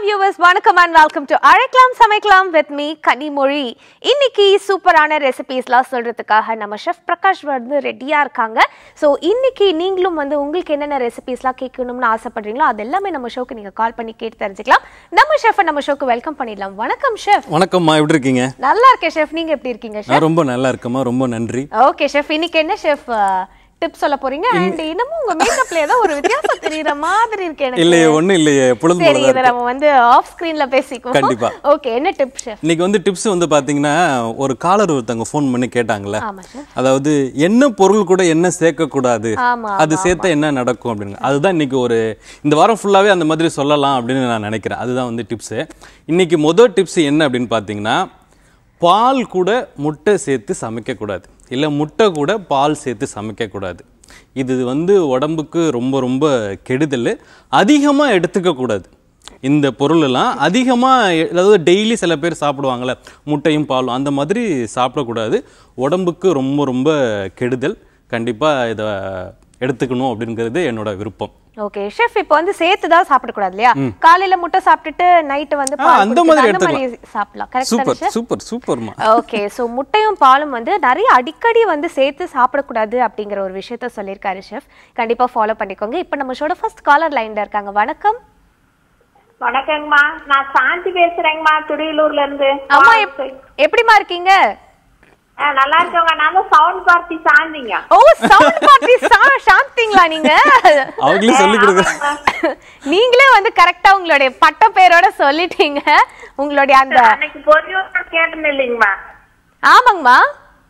Viewers வணக்கம் and welcome to அழைக்கலாம் சமைக்கலாம் வித் மீ கனிமொழி இன்னைக்கு சூப்பரான ரெசிபீஸ்லாம் சொல்றதுக்காக நம்ம ஷெஃப் பிரகாஷ் வந்து ரெடியா இருக்காங்க ஸோ இன்னைக்கு நீங்களும் வந்து உங்களுக்கு என்னென்ன ரெசிபீஸ்லாம் கேட்கணும்னு ஆசைப்படுறீங்களோ அது எல்லாமே நம்ம ஷோக்கு நீங்க கால் பண்ணி கேட்டு தெரிஞ்சுக்கலாம் நம்ம ஷெஃபை நம்ம ஷோக்கு வெல்கம் பண்ணிடலாம் வணக்கம் ஷெஃப் வணக்கம்மா எப்படி இருக்கீங்க நல்லா இருக்கேன் ஷெஃப் நீங்க எப்படி இருக்கீங்க ஷெஃப் நான் ரொம்ப நல்லா இருக்கேம்மா ரொம்ப நன்றி ஓகே ஷெஃப் இன்னைக்கு என்ன ஷெஃப் டிப் சொல்ல போறீங்க அண்ட் இன்னமும் உங்க மேக்கப்ல ஏதோ ஒரு வித்தியாசம் தெரியுற மாதிரி இருக்கு எனக்கு இல்லையே ஒண்ணும் இல்லையே பொழுது சரி போலதான் இதை இருக்கு நம்ம வந்து ஆஃப் ஸ்கிரீன்ல பேசிக்குவோம் கண்டிப்பா. ஓகே என்ன டிப் ஷெஃப் இன்னைக்கு வந்து டிப்ஸ் வந்து பாத்தீங்கன்னா ஒரு காலர் ஒருத்தவங்க ஃபோன் பண்ணி கேட்டாங்கல்ல ஆமா ஷெஃப் அதாவது என்ன பொருள் கூட என்ன சேர்க்க கூடாது ஆமா அது சேர்த்தா என்ன நடக்கும் அப்படின்னு அதுதான் இன்னைக்கு ஒரு இந்த வாரம் ஃபுல்லாவே அந்த மாதிரி சொல்லலாம் அப்படின்னு நான் நினைக்கிறேன் அதுதான் வந்து டிப்ஸு இன்னைக்கு முதல் டிப்ஸ் என்ன அப்படின்னு பார்த்தீங்கன்னா பால் கூட முட்டை சேர்த்து சமைக்கக்கூடாது இல்லை முட்டை கூட பால் சேர்த்து சமைக்கக்கூடாது இது வந்து உடம்புக்கு ரொம்ப ரொம்ப கெடுதல் அதிகமாக எடுத்துக்க கூடாது இந்த பொருளெல்லாம் அதிகமாக அதாவது டெய்லி சில பேர் சாப்பிடுவாங்கள்ல முட்டையும் பாலும் அந்த மாதிரி சாப்பிடக்கூடாது உடம்புக்கு ரொம்ப ரொம்ப கெடுதல் கண்டிப்பாக இதை எடுத்துக்கணும் அப்படிங்கிறது என்னோட விருப்பம் ஓகே ஷெஃப் இப்போ வந்து சேர்த்து தான் சாப்பிடக்கூடாது இல்லையா காலையில முட்டை சாப்பிட்டுட்டு நைட்டு வந்து ஆ, பால் அந்த குடிக்கிறது, மாதிரி அந்த மாதிரி சாப்பிடலாம் கரெக்ட் சூப்பர் சூப்பர் சூப்பர்மா ஓகே சோ முட்டையும் பாலும் வந்து நிறைய அடிக்கடி வந்து சேர்த்து சாப்பிடக்கூடாது அப்படிங்கிற ஒரு விஷயத்த சொல்லியிருக்காரு ஷெஃப் கண்டிப்பா ஃபாலோ பண்ணிக்கோங்க இப்போ நம்ம ஷோட ஃபர்ஸ்ட் காலர் லைன்ல இருக்காங்க வணக்கம் வணக்கங்கம்மா நான் சாந்தி பேசுறேங்கம்மா துடியலூர்ல இருந்து அம்மா எப்- எப்படிம்மா இருக்கீங்க ஆ, நல்லா இருக்கவங்க நான் தான் சவுண்ட் பார்ட்டி சாந்திங்க ஓ சவுண்ட் பார்ட்டி சாந்திங்களா நீங்க அவங்களே சொல்லி கொடுங்க நீங்களே வந்து கரெக்டா உங்களுடைய பட்ட பேரோட சொல்லிட்டீங்க உங்களுடைய அந்த அன்னைக்கு பொரியூர் கேட்டேன் இல்லைங்கம்மா ஆமாங்கம்மா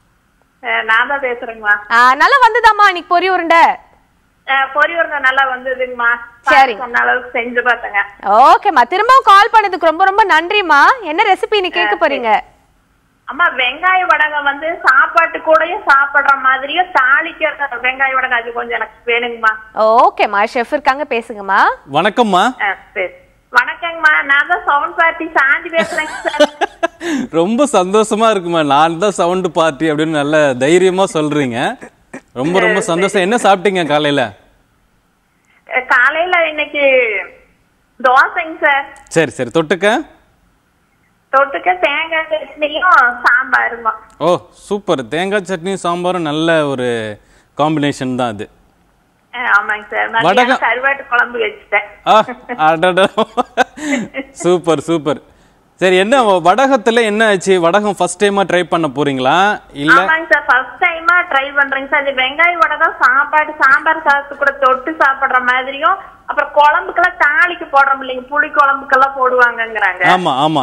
ஆ, நான் தான் பேசுறேங்கம்மா ஆ, நல்லா வந்துதாம்மா இன்னைக்கு பொரி உருண்டை ஆ, பொரியூர்ங்க நல்லா வந்ததுங்கம்மா சரி. சொன்ன அளவுக்கு செஞ்சு பார்த்தேங்க ஓகேம்மா திரும்பவும் கால் பண்ணதுக்கு ரொம்ப ரொம்ப நன்றிம்மா என்ன ரெசிபி நீ கேட்க போறீங்க அம்மா வெங்காய வடகம் வந்து சாப்பாட்டு கூடயும் சாப்பிடுற மாதிரியும் தாளிக்கிற வெங்காய வடகம் அது கொஞ்சம் எனக்கு வேணுங்கம்மா ஓகேம்மா ஷெஃப் இருக்காங்க பேசுங்கம்மா வணக்கம்மா ஆ, சரி வணக்கங்கம்மா நான் தான் சவுண்ட் பார்ட்டி சாந்தி பேசுறேங்க சார் ரொம்ப சந்தோஷமா இருக்குமா நான் தான் சவுண்டு பார்ட்டி அப்படின்னு நல்ல தைரியமா சொல்றீங்க ரொம்ப ரொம்ப சந்தோஷம் என்ன சாப்பிட்டீங்க காலையில காலையில இன்னைக்கு தோசைங்க சார் சரி சரி தொட்டுக்க தொட்டுக்க தேங்காய் சட்னியும் சாம்பாருமா ஓ சூப்பர் தேங்காய் சட்னி சாம்பாரும் நல்ல ஒரு காம்பினேஷன் தான் அது அஹ் ஆமாங்க சார் வடகம். மத்தியானம் கருவாட்டு குழம்பு வச்சுட்டேன் ஆ அடடா சூப்பர் சூப்பர் சரி என்ன வடகத்துல என்ன ஆச்சு வடகம் ஃபர்ஸ்ட் டைமா ட்ரை பண்ண போறீங்களா இல்ல ஆமாங்க சார் ஃபர்ஸ்ட் டைமா ட்ரை பண்றேங்க சார் இந்த வெங்காய வடகம் சாப்பாடு சாம்பார் சாதத்து கூட தொட்டு சாப்பிடுற மாதிரியும் அப்புறம் குழம்புக்கெல்லாம் தாளிக்கு போடுறோம் இல்லைங்க புளி குழம்புக்கெல்லாம் போடுவாங்கங்கிறாங்க ஆமா ஆமா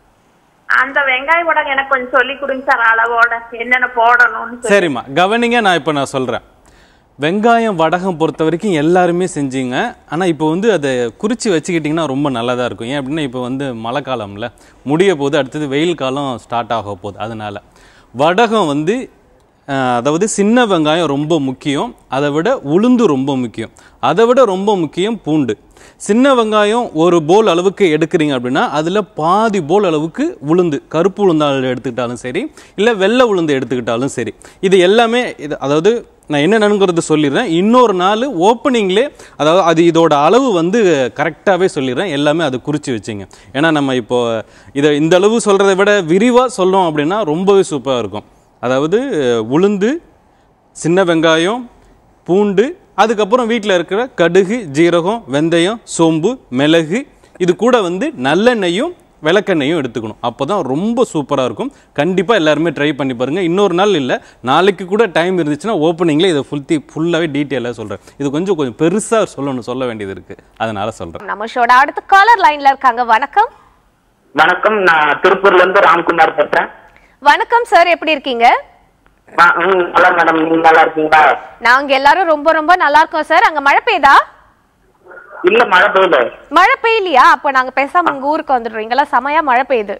அந்த வெங்காய வடகம் எனக்கு கொஞ்சம் சொல்லி கொடுங்க சார் அளவோட என்னென்ன போடணும்னு சொல்லி. சரிம்மா கவனிங்க நான் இப்போ நான் சொல்கிறேன் வெங்காயம் வடகம் பொறுத்த வரைக்கும் எல்லாருமே செஞ்சீங்க ஆனால் இப்போ வந்து அதை குறித்து வச்சுக்கிட்டிங்கன்னா ரொம்ப நல்லதாக இருக்கும் ஏன் அப்படின்னா இப்போ வந்து மழை காலம்ல முடிய போது அடுத்தது வெயில் காலம் ஸ்டார்ட் ஆக போகுது அதனால் வடகம் வந்து அஹ், அதாவது சின்ன வெங்காயம் ரொம்ப முக்கியம் அதை விட உளுந்து ரொம்ப முக்கியம் அதை விட ரொம்ப முக்கியம் பூண்டு சின்ன வெங்காயம் ஒரு போல் அளவுக்கு எடுக்கிறீங்க அப்படின்னா அதில் பாதி போல் அளவுக்கு உளுந்து கருப்பு உளுந்தால் எடுத்துக்கிட்டாலும் சரி இல்லை வெள்ளை உளுந்து எடுத்துக்கிட்டாலும் சரி இது எல்லாமே இது அதாவது நான் என்னென்னங்கிறது சொல்லிடுறேன் இன்னொரு நாள் ஓப்பனிங்லே அதாவது அது இதோட அளவு வந்து கரெக்டாகவே சொல்லிடுறேன் எல்லாமே அது குறித்து வச்சுங்க ஏன்னா நம்ம இப்போ இதை இந்த அளவு சொல்கிறத விட விரிவாக சொல்லணும் அப்படின்னா ரொம்பவே சூப்பராக இருக்கும் அதாவது உளுந்து சின்ன வெங்காயம் பூண்டு அதுக்கப்புறம் வீட்டில் இருக்கிற கடுகு ஜீரகம் வெந்தயம் சோம்பு மிளகு இது கூட வந்து நல்லெண்ணெயும் விளக்கெண்ணெயும் எடுத்துக்கணும் அப்போ தான் ரொம்ப சூப்பராக இருக்கும் கண்டிப்பாக எல்லாருமே ட்ரை பண்ணி பாருங்கள் இன்னொரு நாள் இல்லை நாளைக்கு கூட டைம் இருந்துச்சுன்னா ஓப்பனிங்கில் இதை ஃபுல்த்தி ஃபுல்லாகவே டீட்டெயிலாக சொல்கிறேன் இது கொஞ்சம் கொஞ்சம் பெருசாக சொல்லணும் சொல்ல வேண்டியது இருக்குது அதனால் சொல்கிறேன் நம்ம ஷோட அடுத்த காலர் லைன்ல இருக்காங்க வணக்கம் வணக்கம் நான் திருப்பூர்ல இருந்து ராம்குமார் பேசுறேன் வணக்கம் சார் எப்படி இருக்கீங்க ஆ, ம், நல்லா மேடம் நீங்க நல்லா இருக்கீங்களா நாங்க எல்லாரும் ரொம்ப ரொம்ப நல்லா இருக்கோம் சார் அங்க மழை பெய்யுதா இல்ல மழை பெய்யுது மழை பெய்யலையா அப்ப நாங்க பேசாம உங்க ஊருக்கு வந்துடுறோம் இங்கெல்லாம் செமையா மழை பெய்யுது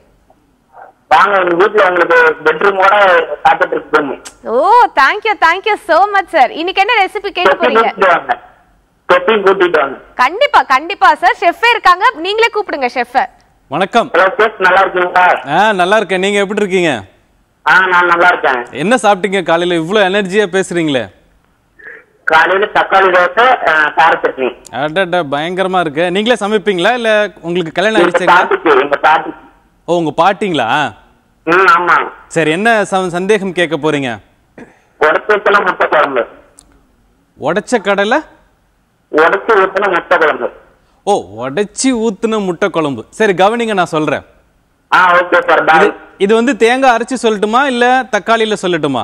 வாங்க உங்க வீட்டுல உங்களுக்கு பெட்ரூமோட காத்துட்டு இருக்கு ஓ thank you thank you so much sir இன்னைக்கு என்ன ரெசிபி கேட்க போறீங்க கூட்டிட்டு வாங்க தொப்பியும் கூட்டிட்டு வாங்க கண்டிப்பா கண்டிப்பா சார் ஷெஃபே இருக்காங்க நீங்களே கூப்பிடுங்க ஷெஃப் வணக்கம் ஹலோ சேஸ் நல்லா இருக்கீங்களா ஆ நல்லா இருக்கேன் நீங்கள் எப்படி இருக்கீங்க ஆ நான் நல்லா இருக்கேன் என்ன சாப்பிட்டீங்க காலையில் இவ்வளோ எனர்ஜியாக பேசுகிறீங்களே காலையில தக்காளி தோசை அஹ், கார சட்னி அடடா பயங்கரமா இருக்கு நீங்களே சமைப்பீங்களா இல்ல உங்களுக்கு கல்யாணம் எங்க ஆயிடுச்சுங்களா பாட்டிக்கு எங்க பாட்டிக்கு ஓ உங்க பாட்டிங்களா ம் ஆமா சரி என்ன ச- சந்தேகம் கேட்க போறீங்க உடச்சு ஊத்தின முட்டை குழம்பு உடைச்ச கடலை உடச்சு ஊத்தின முட்டை குழம்பு ஓ உடைச்சி ஊத்துன முட்டை குழம்பு சரி கவனிங்க நான் சொல்றேன் ஆ ஓகே சார் இது பாய் இது வந்து தேங்காய் அரைச்சு சொல்லட்டுமா இல்ல தக்காளியில சொல்லட்டுமா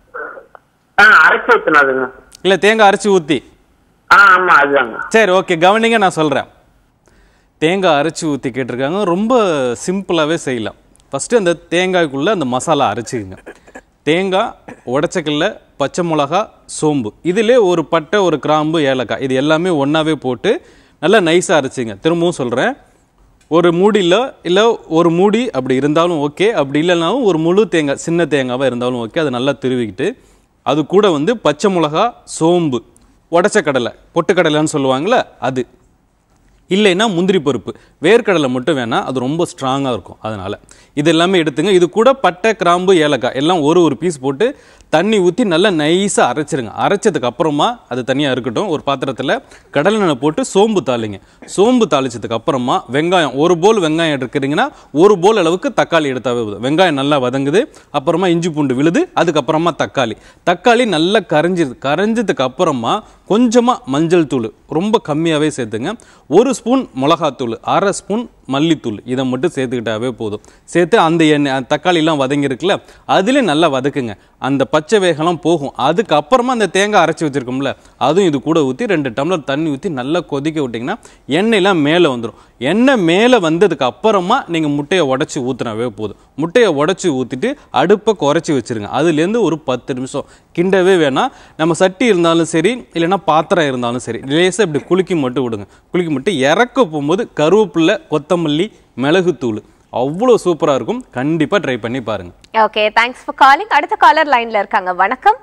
ஆ அரைச்சு ஊத்தினதுங்க இல்ல தேங்காய் அரைச்சு ஊத்தி ஆ ஆமா அதுதாங்க சரி ஓகே கவனிங்க நான் சொல்கிறேன் தேங்காய் அரைச்சி ஊற்றி கேட்டிருக்காங்க ரொம்ப சிம்பிளாகவே செய்யலாம் ஃபஸ்ட்டு அந்த தேங்காய்க்குள்ளே அந்த மசாலா அரைச்சிக்கங்க தேங்காய் உடச்சக்கல்ல பச்சை மிளகா சோம்பு இதிலே ஒரு பட்டை ஒரு கிராம்பு ஏலக்காய் இது எல்லாமே ஒன்றாவே போட்டு நல்லா நைஸாக அரைச்சிங்க திரும்பவும் சொல்கிறேன் ஒரு மூடியில் இல்லை ஒரு மூடி அப்படி இருந்தாலும் ஓகே அப்படி இல்லைனாலும் ஒரு முழு தேங்காய் சின்ன தேங்காவாக இருந்தாலும் ஓகே அதை நல்லா திருவிக்கிட்டு அது கூட வந்து பச்சை மிளகா சோம்பு உடச்ச கடலை பொட்டுக்கடலைன்னு சொல்லுவாங்கள்ல அது இல்லைன்னா முந்திரி பருப்பு வேர்க்கடலை மட்டும் வேணால் அது ரொம்ப ஸ்ட்ராங்காக இருக்கும் அதனால் இது எல்லாமே எடுத்துங்க இது கூட பட்டை கிராம்பு ஏலக்காய் எல்லாம் ஒரு ஒரு பீஸ் போட்டு தண்ணி ஊற்றி நல்லா நைஸாக அரைச்சிருங்க அரைச்சதுக்கு அப்புறமா அது தனியாக இருக்கட்டும் ஒரு பாத்திரத்தில் கடலை எண்ணெய் போட்டு சோம்பு தாளிங்க சோம்பு தாளிச்சதுக்கு அப்புறமா வெங்காயம் ஒரு போல் வெங்காயம் எடுக்கிறீங்கன்னா ஒரு போல் அளவுக்கு தக்காளி எடுத்தாவே போதும் வெங்காயம் நல்லா வதங்குது அப்புறமா இஞ்சி பூண்டு விழுது அதுக்கப்புறமா தக்காளி தக்காளி நல்லா கரைஞ்சிருது கரைஞ்சதுக்கு அப்புறமா கொஞ்சமாக மஞ்சள் தூள் ரொம்ப கம்மியாகவே சேர்த்துங்க ஒரு ஸ்பூன் மிளகாத்தூள் அரை ஸ்பூன் மல்லித்தூள் இதை மட்டும் சேர்த்துக்கிட்டாவே போதும் சேர்த்து அந்த எண்ணெய் அந்த தக்காளிலாம் வதங்கியிருக்குல்ல அதிலே நல்லா வதக்குங்க அந்த பச்சை வேகலாம் போகும் அதுக்கப்புறமா அந்த தேங்காய் அரைச்சி வச்சிருக்கோம்ல அதுவும் இது கூட ஊற்றி ரெண்டு டம்ளர் தண்ணி ஊற்றி நல்லா கொதிக்க விட்டிங்கன்னா எண்ணெயெல்லாம் மேலே வந்துடும் எண்ணெய் மேலே வந்ததுக்கு அப்புறமா நீங்கள் முட்டையை உடச்சி ஊற்றினாவே போதும் முட்டையை உடச்சி ஊற்றிட்டு அடுப்பை குறைச்சி வச்சிருங்க அதுலேருந்து ஒரு பத்து நிமிஷம் கிண்டவே வேணாம் நம்ம சட்டி இருந்தாலும் சரி இல்லைன்னா பாத்திரம் இருந்தாலும் சரி லேசாக இப்படி குலுக்கி மட்டும் விடுங்க குலுக்கி மட்டும் இறக்க போகும்போது கருவேப்பிலை கொத்தமல்லி மிளகுத்தூள் அவ்வளோ சூப்பராக இருக்கும் கண்டிப்பாக ட்ரை பண்ணி பாருங்க ஓகே தேங்க்ஸ் ஃபார் காலிங் அடுத்த காலர் லைன்ல இருக்காங்க வணக்கம்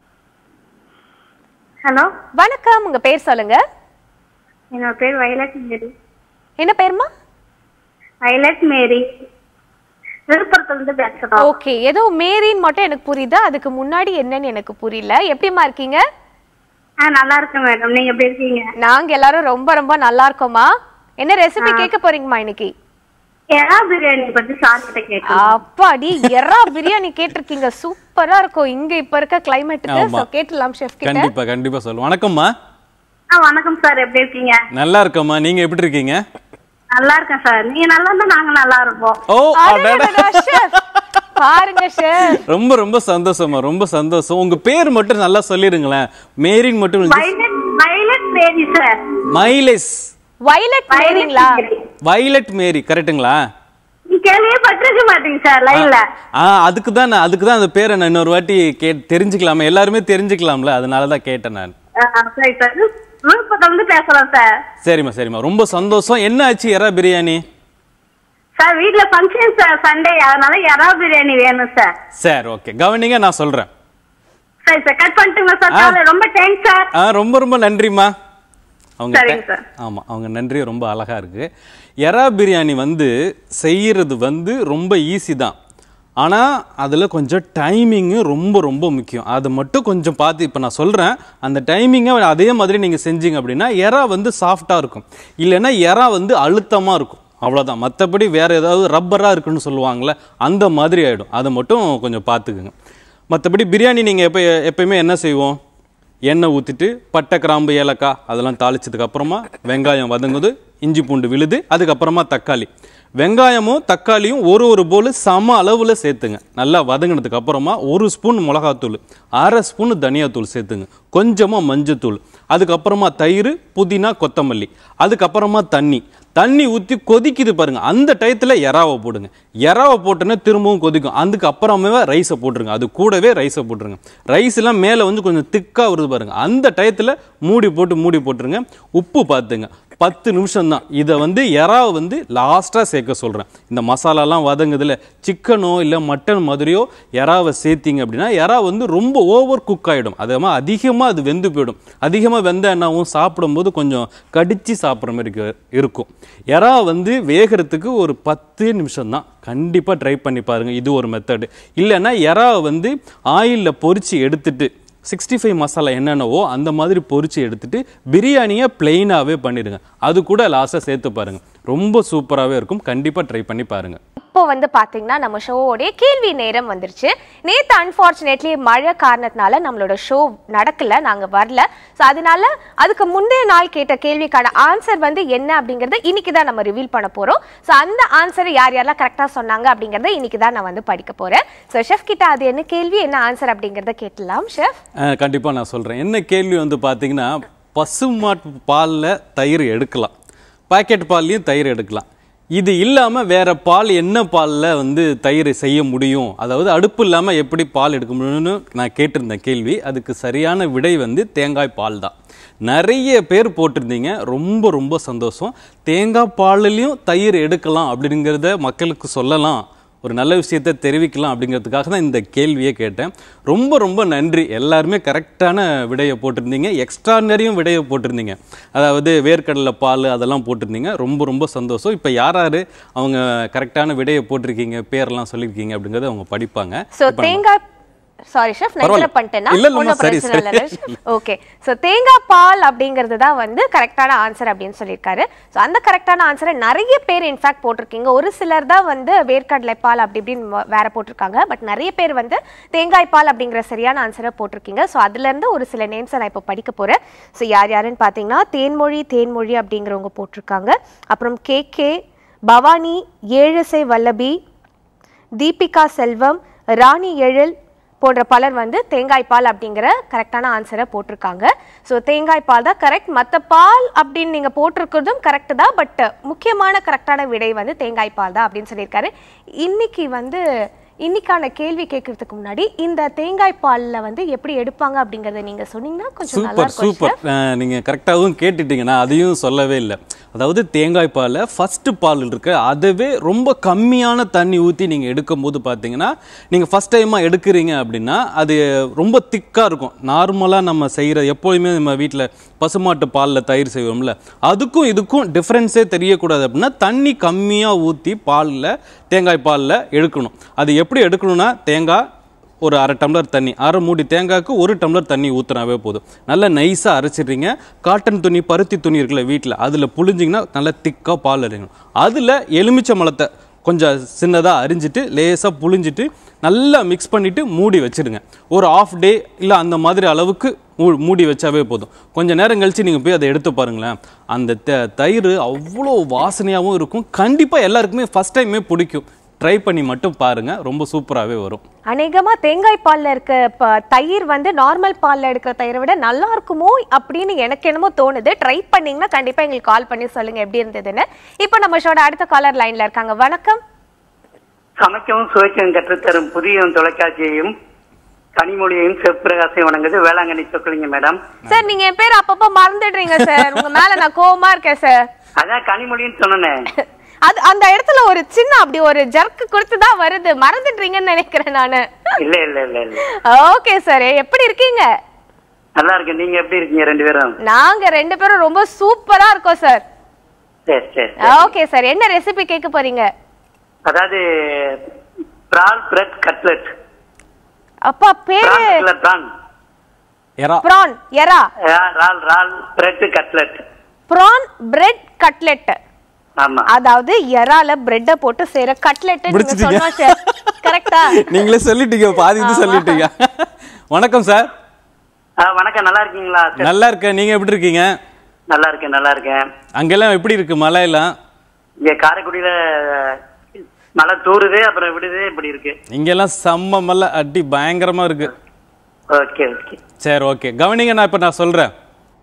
ஹலோ வணக்கம் உங்க பேர் சொல்லுங்க என்னோட பேர் வயலட் மேரி என்ன பேருமா வயலட் மேரி விழுப்புரத்துல இருந்து பேசுறோம் ஓகே ஏதோ மேரின்னு மட்டும் எனக்கு புரியுது அதுக்கு முன்னாடி என்னன்னு எனக்கு புரியல எப்படிமா இருக்கீங்க ஆ நல்லா இருக்கேன் மேடம் நீங்க எப்படி இருக்கீங்க நாங்க எல்லாரும் ரொம்ப ரொம்ப நல்லா இருக்கோமா என்ன ரெசிபி கேட்க போறீங்கம்மா இன்னைக்கு எறா பிரியாணி பத்தி சார் கிட்ட கேட்கணும் அப்பாடி எறா பிரியாணி கேட்டிருக்கீங்க சூப்பரா இருக்கும் இங்க இப்ப இருக்க கிளைமேட்டுக்கு ஆமா. சோ கேட்டலாம் ஷெஃப் கிட்ட கண்டிப்பாக கண்டிப்பாக சொல்லுவோம் வணக்கம்மா ஆ வணக்கம் சார் எப்படி இருக்கீங்க நல்லா இருக்கம்மா நீங்கள் எப்படி இருக்கீங்க நல்லா இருக்கேன் சார் நீங்க நல்லா இருந்தா நாங்க நல்லா இருப்போம் ஓ அடடா. அடடடா, chef. பாருங்க ஷெஃப் ரொம்ப ரொம்ப சந்தோஷமா ரொம்ப சந்தோஷம் உங்க பேர் மட்டும் நல்லா சொல்லிருங்களேன் மேரின் மட்டும் இல்ல, வயலட் வயலட் மேரி சார் மைலேஸ் வயலட் மேரிங்களா வயலட் மேரி கரெக்ட்டுங்களா நீ கேள்வியே பட்டிருக்க மாட்டீங்க சார் லைவ்ல ஆ அதுக்கு தான் நான் அதுக்கு தான் அந்த பேரை நான் இன்னொரு வாட்டி கே தெரிஞ்சுக்கலாமா எல்லாருமே தெரிஞ்சுக்கலாம்ல அதனால தான் கேட்டேன் நான் சரி சார் விழுப்புரத்துல இருந்து பேசுறோம் சார் சரிம்மா சரிம்மா ரொம்ப சந்தோஷம் என்ன ஆச்சு எறா பிரியாணி சார் வீட்ல ஃபங்க்ஷன் சார் சண்டே அதனால எறா பிரியாணி வேணும் சார் சரி ஓகே கவனிங்க நான் சொல்றேன் சரி சார் கட் பண்ணிட்டுங்களா சார் ஆ. காலை ரொம்ப தேங்க்ஸ் சார் ஆ ரொம்ப ரொம்ப நன்றிம்மா அவங்க சரிங்க சார். ஆமா அவங்க நன்றி ரொம்ப அழகா இருக்கு எறா பிரியாணி வந்து செய்யறது வந்து ரொம்ப ஈஸி தான் ஆனா அதுல கொஞ்சம் டைமிங்கு ரொம்ப ரொம்ப முக்கியம் அதை மட்டும் கொஞ்சம் பார்த்து இப்போ நான் சொல்றேன் அந்த டைமிங்கை அதே மாதிரி நீங்க செஞ்சீங்க அப்படின்னா எறா வந்து சாஃப்டா இருக்கும் இல்லைன்னா எறா வந்து அழுத்தமா இருக்கும் அவ்வளவுதான் மற்றபடி வேற ஏதாவது ரப்பரா இருக்குன்னு சொல்லுவாங்கல்ல அந்த மாதிரி ஆயிடும் அதை மட்டும் கொஞ்சம் பார்த்துக்குங்க மற்றபடி பிரியாணி நீங்கள் எப்போ எப்பயுமே என்ன செய்வோம் எண்ணெய் ஊற்றிட்டு பட்டை கிராம்பு ஏலக்காய் அதெல்லாம் தாளிச்சதுக்கு அப்புறமா வெங்காயம் வதங்குது இஞ்சி பூண்டு விழுது அதுக்கப்புறமா தக்காளி வெங்காயமும் தக்காளியும் ஒரு ஒரு போல் சம அளவில் சேர்த்துங்க நல்லா வதங்கினதுக்கு அப்புறமா ஒரு ஸ்பூன் மிளகாத்தூள் அரை ஸ்பூன் தனியாத்தூள் சேர்த்துங்க கொஞ்சமாக மஞ்சத்தூள் அதுக்கப்புறமா தயிர் புதினா கொத்தமல்லி அதுக்கப்புறமா தண்ணி தண்ணி ஊற்றி கொதிக்குது பாருங்க அந்த டயத்தில் எறாவை போடுங்க எறாவை போட்டோன்னே திரும்பவும் கொதிக்கும் அதுக்கு அப்புறமே ரைஸை போட்டுருங்க அது கூடவே ரைஸை போட்டுருங்க ரைஸ் எல்லாம் மேலே வந்து கொஞ்சம் திக்காக வருது பாருங்க அந்த டயத்தில் மூடி போட்டு மூடி போட்டுருங்க உப்பு பார்த்துங்க பத்து நிமிஷம் தான் இதை வந்து எறாவை வந்து லாஸ்ட்டாக சேர்க்க சொல்கிறேன் இந்த மசாலாலாம் வதங்குதுல சிக்கனோ இல்லை மட்டன் மாதிரியோ எறாவை சேர்த்தீங்க அப்படின்னா எறா வந்து ரொம்ப ஓவர் குக் ஆகிடும் அதே மாதிரி அதிகமாக அது வெந்து போயிடும் அதிகமாக வெந்த என்னாவும் சாப்பிடும்போது கொஞ்சம் கடிச்சு சாப்பிட்ற மாதிரி இருக்கு- இருக்கும் எறா வந்து வேகிறதுக்கு ஒரு பத்து நிமிஷம் தான் கண்டிப்பாக ட்ரை பண்ணி பாருங்கள் இது ஒரு மெத்தடு இல்லைன்னா எறாவை வந்து ஆயிலில் பொரிச்சு எடுத்துட்டு சிக்ஸ்டி ஃபைவ் மசாலா என்னென்னவோ அந்த மாதிரி பொரிச்சு எடுத்துட்டு பிரியாணியை பிளெயினாகவே பண்ணிடுங்க அது கூட லாஸ்ட்டாக சேர்த்து பாருங்க ரொம்ப சூப்பராகவே இருக்கும் கண்டிப்பாக ட்ரை பண்ணி பாருங்க இப்போ வந்து பாத்தீங்கன்னா நம்ம ஷோவோடைய கேள்வி நேரம் வந்துருச்சு நேத்து அன்பார்ச்சுனேட்லி மழை காரணத்தினால நம்மளோட ஷோ நடக்கல நாங்க வரல ஸோ அதனால அதுக்கு முந்தைய நாள் கேட்ட கேள்விக்கான ஆன்சர் வந்து என்ன அப்படிங்கறத இன்னைக்கு தான் நம்ம ரிவீல் பண்ண போறோம் ஸோ அந்த ஆன்சர் யார் யாரெல்லாம் கரெக்டா சொன்னாங்க அப்படிங்கறத இன்னைக்கு தான் நான் வந்து படிக்க போறேன் ஸோ ஷெஃப் கிட்ட அது என்ன கேள்வி என்ன ஆன்சர் அப்படிங்கறத கேட்டலாம் ஷெஃப் கண்டிப்பாக நான் சொல்கிறேன் என்ன கேள்வி வந்து பார்த்தீங்கன்னா பசுமாட்டு பாலில் தயிர் எடுக்கலாம் பாக்கெட் பால்லையும் தயிர் எடுக்கலாம் இது இல்லாமல் வேற பால் என்ன பாலில் வந்து தயிர் செய்ய முடியும் அதாவது அடுப்பு இல்லாமல் எப்படி பால் எடுக்க முடியும்னு நான் கேட்டிருந்தேன் கேள்வி அதுக்கு சரியான விடை வந்து தேங்காய் பால் தான் நிறைய பேர் போட்டிருந்தீங்க ரொம்ப ரொம்ப சந்தோஷம் தேங்காய் பால்லையும் தயிர் எடுக்கலாம் அப்படிங்கிறத மக்களுக்கு சொல்லலாம் ஒரு நல்ல விஷயத்தை தெரிவிக்கலாம் அப்படிங்கிறதுக்காக தான் இந்த கேள்வியை கேட்டேன் ரொம்ப ரொம்ப நன்றி எல்லாருமே கரெக்டான விடையை போட்டிருந்தீங்க எக்ஸ்ட்ரானரியும் விடையை போட்டிருந்தீங்க அதாவது வேர்க்கடலை பால் அதெல்லாம் போட்டிருந்தீங்க ரொம்ப ரொம்ப சந்தோஷம் இப்போ யார் யார் அவங்க கரெக்டான விடையை போட்டிருக்கீங்க பேரெல்லாம் சொல்லியிருக்கீங்க அப்படிங்கிறத அவங்க படிப்பாங்க ஸோ தேங்காய் சாரி ஷெஃப் நான் பரவாயில்ல. இதில் பண்ணிட்டேன்னா இல்ல, இல்லம்மா, ஒன்றும் சரி, பிரச்சனை இல்லை சரி. ஓகே ஸோ தேங்காய் பால் அப்படிங்கிறது தான் வந்து கரெக்டான ஆன்சர் அப்படின்னு சொல்லியிருக்காரு ஸோ அந்த கரெக்டான ஆன்சரை நிறைய பேர் இன்ஃபேக்ட் போட்டிருக்கீங்க ஒரு சிலர் தான் வந்து வேர்க்கடலை பால் அப்படி இப்படின்னு ம- வேற போட்டிருக்காங்க பட் நிறைய பேர் வந்து தேங்காய் பால் அப்படிங்கிற சரியான ஆன்சரை போட்டிருக்கீங்க ஸோ அதுலேருந்து ஒரு சில நேம்ஸை நான் இப்போ படிக்க போகிறேன் ஸோ யார் யாருன்னு பார்த்தீங்கன்னா தேன்மொழி தேன்மொழி அப்படிங்கிறவங்க போட்டிருக்காங்க அப்புறம் கே கே பவானி ஏழுசை வல்லபி தீபிகா செல்வம் ராணி எழில் போன்ற பலர் வந்து தேங்காய் பால் அப்படிங்கிற கரெக்டான ஆன்சரை போட்டிருக்காங்க ஸோ தேங்காய் பால் தான் கரெக்ட் மற்ற பால் அப்படின்னு நீங்கள் போட்டிருக்கிறதும் கரெக்ட் தான் பட் முக்கியமான கரெக்டான விடை வந்து தேங்காய் பால் தான் அப்படின்னு சொல்லியிருக்காரு இன்னைக்கு வந்து இன்னைக்கான கேள்வி கேட்கறதுக்கு முன்னாடி இந்த தேங்காய் பால்ல வந்து எப்படி எடுப்பாங்க அப்படிங்கறத நீங்க சொன்னீங்கன்னா கொஞ்சம் நல்லா சூப்பர் இருக்கும் சூப்பர் அஹ், நீங்க கரெக்டாகவும் கேட்டுட்டீங்க நான் அதையும் சொல்லவே இல்லை அதாவது தேங்காய் பாலில் ஃபர்ஸ்ட் பால் இருக்கு அதவே ரொம்ப கம்மியான தண்ணி ஊற்றி நீங்கள் எடுக்கும்போது பார்த்தீங்கன்னா நீங்கள் ஃபர்ஸ்ட் டைமாக எடுக்கிறீங்க அப்படின்னா அது ரொம்ப திக்காக இருக்கும் நார்மலாக நம்ம செய்கிற எப்போயுமே நம்ம வீட்டில் பசுமாட்டு பாலில் தயிர் செய்வோம்ல அதுக்கும் இதுக்கும் டிஃப்ரென்ஸே தெரியக்கூடாது அப்படின்னா தண்ணி கம்மியாக ஊற்றி பாலில் தேங்காய் பாலில் எடுக்கணும் அது எப்படி எடுக்கணும்னா தேங்காய் ஒரு அரை டம்ளர் தண்ணி அரை மூடி தேங்காய்க்கு ஒரு டம்ளர் தண்ணி ஊற்றினாவே போதும் நல்லா நைஸாக அரைச்சிடுறீங்க காட்டன் துணி பருத்தி துணி இருக்குல்ல வீட்டில் அதில் புழிஞ்சிங்கன்னா நல்லா திக்காக பால் இறங்கணும் அதில் எலுமிச்சை மலத்தை கொஞ்சம் சின்னதாக அரிஞ்சிட்டு லேசாக புழிஞ்சிட்டு நல்லா மிக்ஸ் பண்ணிவிட்டு மூடி வச்சிடுங்க ஒரு ஆஃப் டே இல்லை அந்த மாதிரி அளவுக்கு மூ- மூடி வச்சாவே போதும் கொஞ்ச நேரம் கழிச்சு நீங்கள் போய் அதை எடுத்து பாருங்களேன் அந்த த- தயிர் அவ்வளோ வாசனையாகவும் இருக்கும் கண்டிப்பாக எல்லாருக்குமே ஃபஸ்ட் டைமே பிடிக்கும் ட்ரை பண்ணி மட்டும் பாருங்கள் ரொம்ப சூப்பராகவே வரும் அநேகமா தேங்காய் பால்ல இருக்க ப- தயிர் வந்து நார்மல் பால்ல எடுக்கிற தயிரை விட நல்லா இருக்குமோ அப்படின்னு எனக்கு என்னமோ தோணுது ட்ரை பண்ணீங்கன்னா கண்டிப்பா எங்களுக்கு கால் பண்ணி சொல்லுங்க எப்படி இருந்ததுன்னு இப்போ நம்ம ஷோட அடுத்த காலர் லைன்ல இருக்காங்க வணக்கம் சமைக்கவும் சுவைக்கவும் கற்றுத்தரும் புதிய தொலைக்காட்சியையும் கனிமொழியையும் சிவபிரகாசையும் வணங்குது வேளாங்கண்ணி சொக்கலிங்க மேடம் சார் நீங்க என் பேர் அப்பப்போ மறந்துடுறீங்க சார் உங்க மேல நான் கோவமா இருக்கேன் சார் அதான் கனிமொழின்னு சொன்னேன் அது அந்த இடத்துல ஒரு சின்ன அப்படி ஒரு ஜர்க்கு கொடுத்து தான் வருது மறந்துடுறீங்கன்னு நினைக்கிறேன் நானு இல்ல இல்ல இல்ல இல்ல ஓகே சார் எப்படி இருக்கீங்க நல்லா இருக்கு நீங்க எப்படி இருக்கீங்க ரெண்டு பேரும் நாங்க ரெண்டு பேரும் ரொம்ப சூப்பரா இருக்கோம் சார் சரி சரி ஓகே சார் என்ன ரெசிபி கேட்க போறீங்க அதாவது பிரால் பிரெட் கட்லெட் அப்பா பேரு பிரான் இல்ல பிரான் எறா ப்ரான் எரா ரால் ரால் bread cutlet prawn bread cutlet ஆமா அதாவது எறால பிரெட்ட போட்டு செய்யற கட்லெட் நீங்க முடிச்சிட்டீங்க. சொன்னா சார் கரெக்டா நீங்களே சொல்லிட்டீங்க பாதி இது சொல்லிட்டீங்க வணக்கம் சார் ஆ, வணக்கம் நல்லா இருக்கீங்களா சரி, நல்லா இருக்கேன் நீங்க எப்படி இருக்கீங்க நல்லா இருக்கேன் நல்லா இருக்கேன் அங்கெல்லாம் எப்படி இருக்கு மழை எல்லாம் இங்க காரைக்குடியில மழை தூறுது அப்புறம் விடுது இப்படி இருக்கு இங்கெல்லாம் செம்ம மழை அடி பயங்கரமா இருக்கு ஓகே ஓகே சரி ஓகே கவனிங்க நான் இப்போ நான் சொல்கிறேன்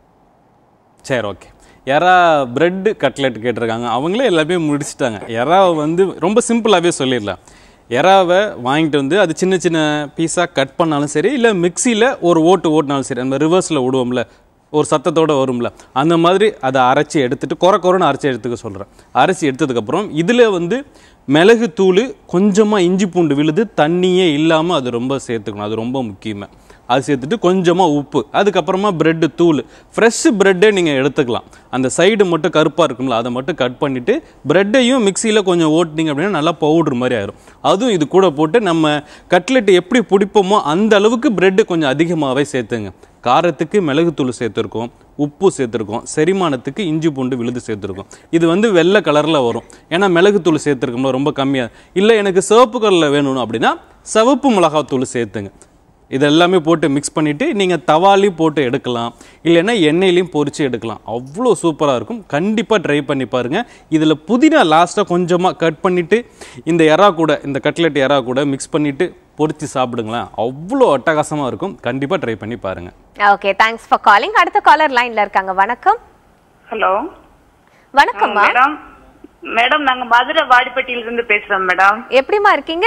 சரி ஓகே எறா பிரெட் கட்லெட் கேட்டிருக்காங்க அவங்களே எல்லாமே முடிச்சிட்டாங்க எறாவை வந்து ரொம்ப சிம்பிளாகவே சொல்லிடலாம் எறாவை வாங்கிட்டு வந்து அது சின்ன சின்ன பீஸாக கட் பண்ணாலும் சரி இல்லை மிக்சியில் ஒரு ஓட்டு ஓட்டினாலும் சரி நம்ம ரிவர்ஸில் விடுவோம்ல ஒரு சத்தத்தோட வரும்ல அந்த மாதிரி அதை அரைச்சி எடுத்துட்டு குறை குறைன்னு அரைச்சி எடுத்துக்க சொல்கிறேன் அரைச்சி எடுத்ததுக்கப்புறம் இதில் வந்து மிளகு தூள் கொஞ்சமாக இஞ்சி பூண்டு விழுது தண்ணியே இல்லாமல் அது ரொம்ப சேர்த்துக்கணும் அது ரொம்ப முக்கியமே அது சேர்த்துட்டு கொஞ்சமாக உப்பு அதுக்கப்புறமா பிரெட்டு தூள் ஃப்ரெஷ் பிரெட்டே நீங்கள் எடுத்துக்கலாம் அந்த சைடு மட்டும் கருப்பாக இருக்கும்ல அதை மட்டும் கட் பண்ணிவிட்டு பிரெட்டையும் மிக்சியில் கொஞ்சம் ஓட்டினீங்க அப்படின்னா நல்லா பவுடர் மாதிரி ஆயிரும் அதுவும் இது கூட போட்டு நம்ம கட்லெட் எப்படி பிடிப்போமோ அந்த அளவுக்கு பிரெட்டு கொஞ்சம் அதிகமாகவே சேர்த்துங்க காரத்துக்கு மிளகுத்தூள் சேர்த்துருக்கோம் உப்பு சேர்த்துருக்கோம் செரிமானத்துக்கு இஞ்சி பூண்டு விழுது சேர்த்துருக்கோம் இது வந்து வெள்ளை கலரில் வரும் ஏன்னா மிளகுத்தூள் சேர்த்துருக்கோம்ல ரொம்ப கம்மியாக இல்லை எனக்கு சிவப்பு கலரில் வேணும் அப்படின்னா சிவப்பு மிளகாத்தூள் சேர்த்துங்க இது எல்லாமே போட்டு மிக்ஸ் பண்ணிவிட்டு நீங்கள் தவாலையும் போட்டு எடுக்கலாம் இல்லைன்னா எண்ணெயிலையும் பொரிச்சு எடுக்கலாம் அவ்வளோ சூப்பராக இருக்கும் கண்டிப்பாக ட்ரை பண்ணி பாருங்கள் இதில் புதினா லாஸ்ட்டாக கொஞ்சமாக கட் பண்ணிவிட்டு இந்த எறா கூட இந்த கட்லெட் எறா கூட மிக்ஸ் பண்ணிவிட்டு பொரிச்சு சாப்பிடுங்களேன் அவ்வளோ அட்டகாசமாக இருக்கும் கண்டிப்பாக ட்ரை பண்ணி பாருங்கள் ஓகே தேங்க்ஸ் ஃபார் காலிங் அடுத்த காலர் லைன்ல இருக்காங்க வணக்கம் ஹலோ வணக்கம்மா மேடம் மேடம் நாங்க மதுரை வாடிப்பட்டியில இருந்து பேசுறோம் மேடம் எப்படிமா இருக்கீங்க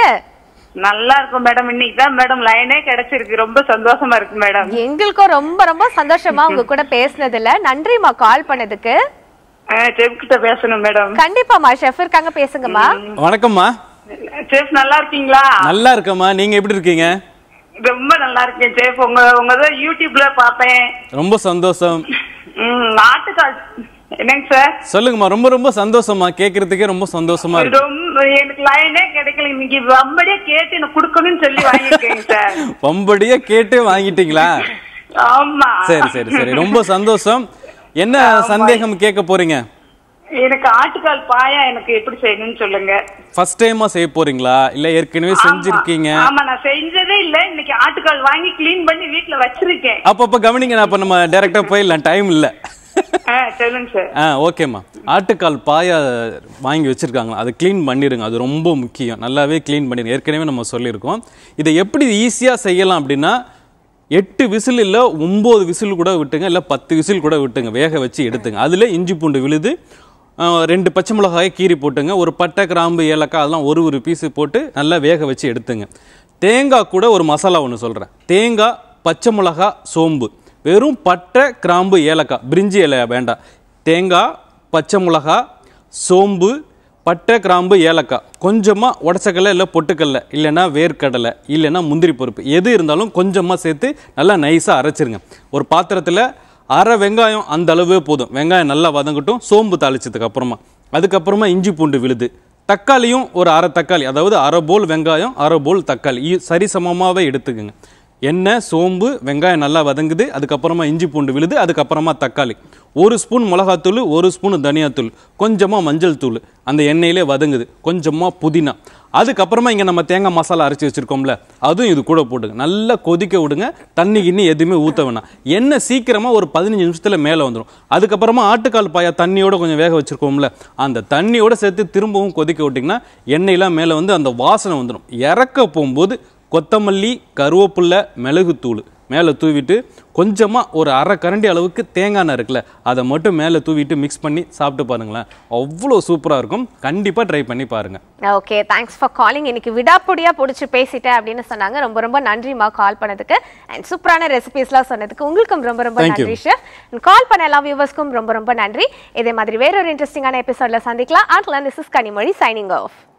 நல்லா இருக்கும் மேடம் இன்னைக்கு தான் மேடம் லைனே கிடைச்சிருக்கு ரொம்ப சந்தோஷமா இருக்கு மேடம் எங்களுக்கும் ரொம்ப ரொம்ப சந்தோஷமா உங்க கூட பேசுனதுல நன்றிமா கால் பண்ணதுக்கு செஃப் கிட்ட பேசணும் மேடம் கண்டிப்பாமா ஷெஃப் இருக்காங்க பேசுங்கம்மா வணக்கம்மா செஃப் நல்லா இருக்கீங்களா நல்லா இருக்கம்மா நீங்கள் எப்படி இருக்கீங்க ரொம்ப நல்லா இருக்கேன் செஃப் உங்க உங்க தான் யூடியூப்ல பாப்பேன் ரொம்ப சந்தோஷம் ம் ஆட்டுக்கால் என்னங்க சார் சொல்லுங்கம்மா ரொம்ப ரொம்ப சந்தோஷமா கேட்கறதுக்கே ரொம்ப சந்தோஷமா இருக்கு ரொம்ப எனக்கு லைனே கிடைக்கல இன்னைக்கு வம்படியே கேட்டு எனக்கு கொடுக்கணும்னு சொல்லி வாங்கியிருக்கேங்க சார் பம்படியே கேட்டு வாங்கிட்டீங்களா ஆமா சரி சரி சரி ரொம்ப சந்தோஷம் என்ன சந்தேகம் கேட்க போறீங்க எனக்கு ஆட்டுக்கால் பாயா எனக்கு எப்படி செய்யணும்னு சொல்லுங்க ஃபர்ஸ்ட் டைமா செய்ய போறீங்களா இல்ல ஏற்கனவே செஞ்சிருக்கீங்க ஆமா. ஆமா நான் செஞ்சதே இல்ல இன்னைக்கு ஆட்டுக்கால் வாங்கி க்ளீன் பண்ணி வீட்ல வச்சிருக்கேன் அப்பப்ப கவனிங்க நான் இப்ப நம்ம டைரக்டா போயிடலாம் டைம் இல்ல ஆ, சொல்லுங்க சார் ஆ ஓகேம்மா ஆட்டுக்கால் பாயா வாங்கி வச்சிருக்காங்களா அதை க்ளீன் பண்ணிடுங்க அது ரொம்ப முக்கியம் நல்லாவே க்ளீன் பண்ணிடுங்க ஏற்கனவே நம்ம சொல்லியிருக்கோம் இதை எப்படி ஈஸியாக செய்யலாம் அப்படின்னா எட்டு விசில் இல்லை ஒம்பது விசில் கூட விட்டுங்க இல்லை பத்து விசில் கூட விட்டுங்க வேக வச்சு எடுத்துங்க அதில் இஞ்சி பூண்டு விழுது ஆ, ரெண்டு பச்சை மிளகாயை கீறி போட்டுங்க ஒரு பட்டை கிராம்பு ஏலக்காய் அதெல்லாம் ஒரு ஒரு பீஸு போட்டு நல்லா வேக வச்சு எடுத்துங்க தேங்காய் கூட ஒரு மசாலா ஒன்று சொல்கிறேன் தேங்காய் பச்சை மிளகா சோம்பு வெறும் பட்டை கிராம்பு ஏலக்காய் பிரிஞ்சி இலை வேண்டாம் தேங்காய் பச்சை மிளகா சோம்பு பட்டை கிராம்பு ஏலக்காய் கொஞ்சமாக உடச்சக்கடலை இல்லை பொட்டுக்கடலை இல்லைன்னா வேர்க்கடலை இல்லைன்னா முந்திரி பருப்பு எது இருந்தாலும் கொஞ்சமாக சேர்த்து நல்லா நைஸாக அரைச்சிருங்க ஒரு பாத்திரத்தில் அரை வெங்காயம் அந்த அளவே போதும் வெங்காயம் நல்லா வதங்கட்டும் சோம்பு தாளிச்சதுக்கு அப்புறமா அதுக்கப்புறமா இஞ்சி பூண்டு விழுது தக்காளியும் ஒரு அரை தக்காளி அதாவது அரை போல் வெங்காயம் அரை போல் தக்காளி இ- சரிசமமாகவே எடுத்துக்கோங்க எண்ணெய் சோம்பு வெங்காயம் நல்லா வதங்குது அதுக்கப்புறமா இஞ்சி பூண்டு விழுது அதுக்கப்புறமா தக்காளி ஒரு ஸ்பூன் மிளகாத்தூள் ஒரு ஸ்பூன் தனியாத்தூள் கொஞ்சமாக மஞ்சள் தூள் அந்த எண்ணெயிலே வதங்குது கொஞ்சமாக புதினா அதுக்கப்புறமா இங்கே நம்ம தேங்காய் மசாலா அரைச்சி வச்சிருக்கோம்ல அதுவும் இது கூட போட்டுங்க நல்லா கொதிக்க விடுங்க தண்ணி கிண்ணி எதுவுமே ஊற்ற வேணாம் எண்ணெய் சீக்கிரமாக ஒரு பதினஞ்சு நிமிஷத்தில் மேலே வந்துடும் அதுக்கப்புறமா ஆட்டுக்கால் பாயா தண்ணியோட கொஞ்சம் வேக வச்சிருக்கோம்ல அந்த தண்ணியோட சேர்த்து திரும்பவும் கொதிக்க விட்டிங்கன்னா எண்ணெயெல்லாம் மேலே வந்து அந்த வாசனை வந்துடும் இறக்க போகும்போது கொத்தமல்லி கருவேப்பில்லை மிளகுத்தூள் மேலே தூவிட்டு கொஞ்சமாக ஒரு அரை கரண்டி அளவுக்கு தேங்காய் எண்ணெய் இருக்குல்ல அதை மட்டும் மேலே தூவிட்டு மிக்ஸ் பண்ணி சாப்பிட்டு பாருங்களேன் அவ்வளோ சூப்பராக இருக்கும் கண்டிப்பாக ட்ரை பண்ணி பாருங்கள் ஓகே தேங்க்ஸ் ஃபார் காலிங் இன்னைக்கு விடாப்புடியா பிடிச்சி பேசிட்டேன் அப்படின்னு சொன்னாங்க ரொம்ப ரொம்ப நன்றிமா கால் பண்ணதுக்கு அண்ட் சூப்பரான ரெசிபிஸ்லாம் சொன்னதுக்கு உங்களுக்கும் ரொம்ப ரொம்ப Thank you. நன்றி ஷெஃப் கால் பண்ண எல்லா வியூவர்ஸ்க்கும் ரொம்ப ரொம்ப நன்றி இதே மாதிரி வேறொரு இன்ட்ரெஸ்டிங்கான எபிசோட்ல சந்திக்கலாம் and this is Kanimozhi signing of